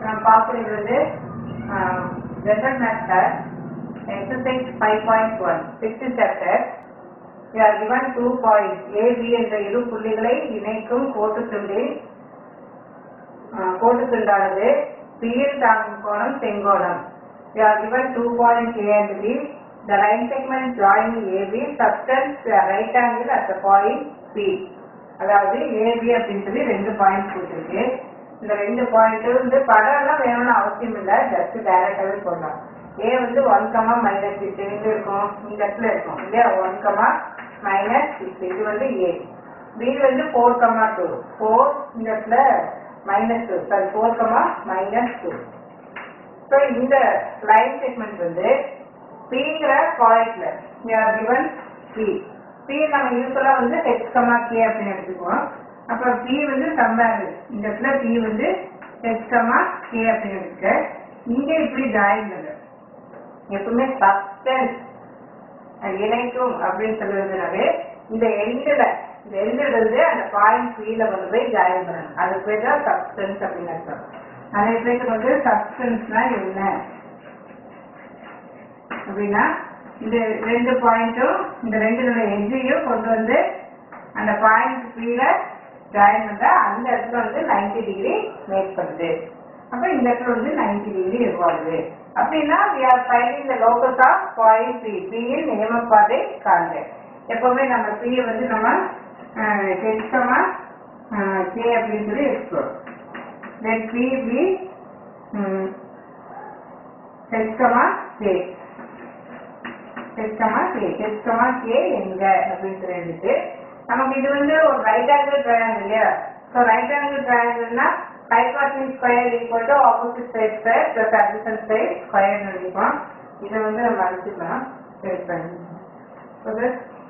நம்ம பார்க்குறது வந்து general matter exercise five point one sixth chapter We are given two points A, B என்ற இரு புள்ளிகளை இணைக்கும் கோட்டுத் துண்டில் அஹ், கோட்டுத் துண்டானது P யில் தாங்கும் கோணம் செங்கோணம் We are given two points A and B. The line segment joining AB subtends a right angle at the point P. அதாவது AB அப்படின்னு சொல்லி ரெண்டு பாயிண்ட் கொடுத்துருக்கு இந்த ரெண்டு பாயிண்ட் வந்து படம் எல்லாம் வேணும்னு அவசியம் இல்லை ஜஸ்ட் டைரக்டாவே போடலாம் ஏ வந்து ஒன் கமா மைனஸ் சிக்ஸ் எங்க இருக்கும் இந்த இடத்துல இருக்கும் இல்லையா ஒன் கமா மைனஸ் சிக்ஸ் இது வந்து ஏ பி வந்து ஃபோர் கமா டூ ஃபோர் இந்த இடத்துல minus two sorry four comma minus two so இந்த லைன் செக்மெண்ட் வந்து பிங்கிற பாயிண்ட்ல கிவன் பி பி நம்ம யூஸ்வலா வந்து ஹெச் கமா கே அப்படின்னு எடுத்துக்குவோம் அப்ப பி வந்து சம்பாரு இந்த இடத்துல பி வந்து ஹெச் கமா கே அப்படின்னு எடுத்துக்க இங்க இப்படி ஜாயின் பண்ணு எப்பவுமே சப்டன்ஸ் இணைக்கும் அப்படின்னு சொல்லுறதுனாலே இந்த எண்டில் இந்த எண்டில் இருந்து அந்த பாயிண்ட் கீழே கொண்டு போய் ஜாயின் பண்ணணும் அதுக்கு பேர் தான் சப்ஸ்டன்ஸ் அப்படின்னு அர்த்தம் நிறைய பேருக்கு வந்து சப்ஸ்டன்ஸ்னா என்ன அப்படின்னா இந்த ரெண்டு பாயிண்ட்டும் இந்த ரெண்டு எஜ்ஜையும் கொண்டு வந்து அந்த பாயிண்ட் கீழே ஜாயின் பண்ணா அந்த இடத்துல வந்து 90 டிகிரி மேக் பண்ணுது அப்ப இந்த இடத்துல வந்து 90 டிகிரி உருவாகுது அப்படின்னா we are finding the locus of point P P யின் நியமப்பாதை காண்க எப்பவுமே நம்ம P வந்து நம்ம ஹெச்சமா கே அப்படின்னு சொல்லி எடுத்துக்கிறோம் let P be H comma K H comma K H comma K எங்க அப்படின்னு சொல்லி எடுத்து நமக்கு இது வந்து ஒரு ரைட் ஆங்கிள் ட்ரையாங்கிள் இல்லையா ஸோ ரைட் ஆங்கிள் ட்ரையாங்கிள்னா hypotenuse square equal to opposite side square plus adjacent side square நினைப்போம் இதை வந்து நம்ம அழிச்சுக்கலாம் சரி பண்ணி ஓகே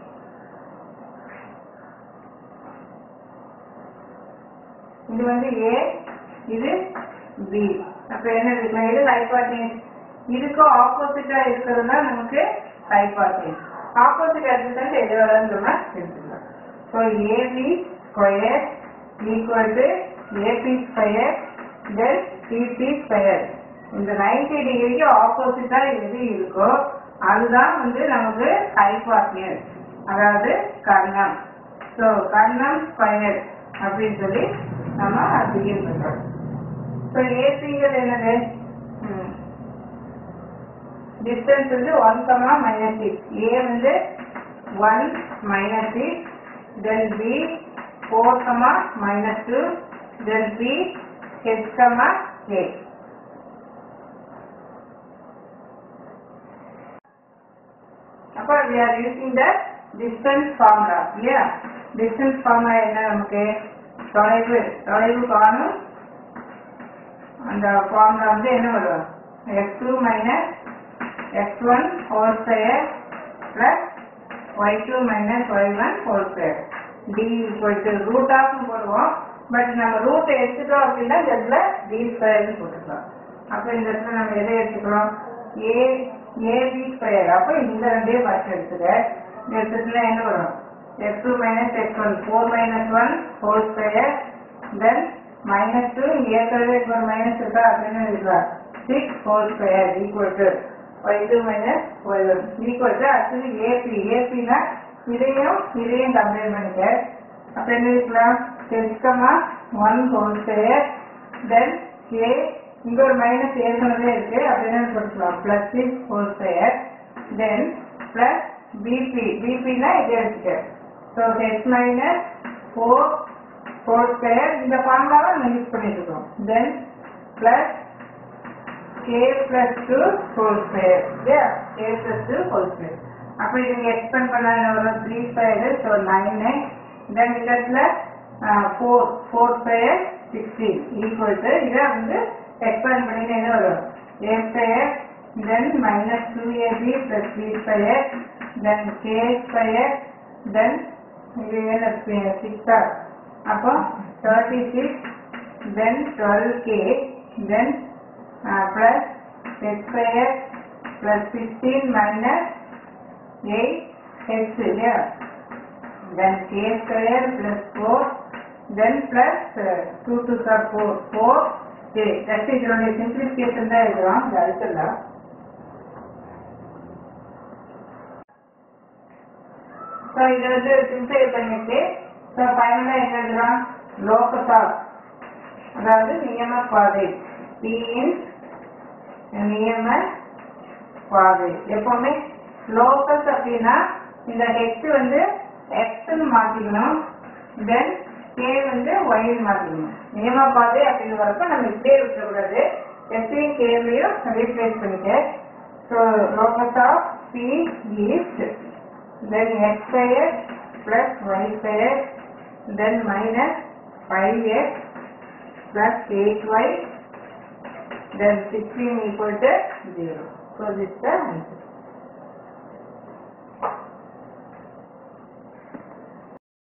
இது வந்து ஏ இது பி அப்ப என்ன இருக்கு இது ஹைபார்டின் இதுக்கு ஆப்போசிட்டா இருக்கிறது தான் நமக்கு ஹைபார்டின் ஆப்போசிட் அட்ஜசன்ட் எது வேணாலும் நம்ம எடுத்துக்கலாம் so AB square equal to AB square then CB square இந்த 90 டிகிரிக்கு ஆப்போசிட்டா எது இருக்கோ அதுதான் வந்து நமக்கு ஹைபார்டியன் அதாவது கர்ணம் ஸோ கர்ணம் ஸ்கொயர் அப்படின்னு சொல்லி நம்ம பிகின் பண்றோம் ஸோ ஏபிங்கிறது என்னது டிஸ்டன்ஸ் வந்து one comma minus six A வந்து one minus six then B four comma minus two then P H comma K அப்போ we are using the distance formula இல்லையா distance formula என்ன நமக்கு தொலைவு தொலைவு காணும் அந்த ஃபார்முலா வந்து என்ன வரும் x two minus x one whole square plus y two minus y one whole square D equal to root of போடுவோம் பட் நம்ம ரூட் எடுத்துட்டோம் அப்படின்னா இந்த இடத்துல டி ஸ்கொயர்னு போட்டுக்கலாம் அப்போ இந்த இடத்துல நம்ம எதை எடுத்துக்கிறோம் ஏ ஏபி ஸ்கொயர் அப்போ இந்த ரெண்டையும் ஃபர்ஸ்ட் எடுத்துக்க இந்த இடத்துல என்ன வரும் x two minus x one four minus one whole square then minus two ஏற்கனவே இப்போ மைனஸ் இருக்கா அப்படின்னு இருக்கா six whole square equal to y two minus y one equal to actually AB ஏபினா இதையும் இதையும் கம்பேர் பண்ணிக்க அப்போ என்ன இருக்கலாம் சிஸ்டமா one whole square then A இங்க ஒரு மைனஸ் ஏற்கனவே இருக்கு அப்படின்னு கொடுக்கலாம் plus six whole square then plus PB பிபினா இதை எடுத்துக்க so H minus four whole square இந்த ஃபார்முலாவை நம்ம யூஸ் பண்ணிட்டு இருக்கோம் then plus K plus two whole square இல்லையா K plus two whole square அப்போ இது நீங்க எக்ஸ்பெண்ட் பண்ண வரும் three square so nine then இந்த இடத்துல four four square sixteen equal to இதை வந்து எக்ஸ்பேண்ட் பண்ணிட்டு என்ன வரும் a square then minus two AB plus three square then K square then இது என்ன சிக்ஸா அப்போ thirty six then twelve K தென் plus x square plus sixteen minus eight x இல்லையா then K square plus four then plus two two sir four four சரி just இதனுடைய simplification தான் எழுதுறோம் இது அடுத்தல ஸோ இதை வந்து சிம்பிளை பண்ணிட்டு ஸோ ஃபைனலாக என்ன எழுதுறோம் லோகஸ் ஆஃப் அதாவது நியம பாதை பியின் நியம பாதை எப்பவுமே லோக்கஸ் அப்படின்னா இந்த ஹெச் வந்து எக்ஸ்ன்னு மாத்திக்கணும் தென் கே வந்து ஒய்ன்னு மாத்திக்கணும் நியம பாதை அப்படின்னு வரப்ப நம்ம இப்படியே விட்டுறக்கூடாது எஸ்ஸையும் கேவையும் ரீப்ளேஸ் பண்ணிட்டு so locus of P is then x square plus y square then minus five x plus 8y then 16 equal to 0. So this is the answer.